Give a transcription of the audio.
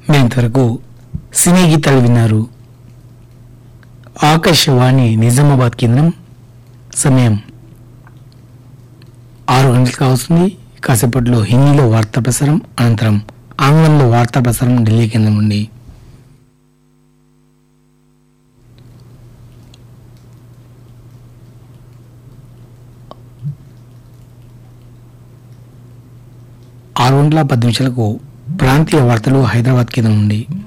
మీ ఇంతవరకు సినీ గీతాలు విన్నారు ఆకాశవాణి నిజామాబాద్ కేంద్రం సమయం ఆరు గంటలకు కావస్తుంది కాసేపట్లో హిందీలో వార్తా ప్రసారం అనంతరం ఆంగ్లంలో వార్తా ప్రసారం ఢిల్లీ కేంద్రం నుండి ఆరు గంటల పది నిమిషాలకు ప్రాంతీయ వార్తలు హైదరాబాద్ కేంద్రం నుండి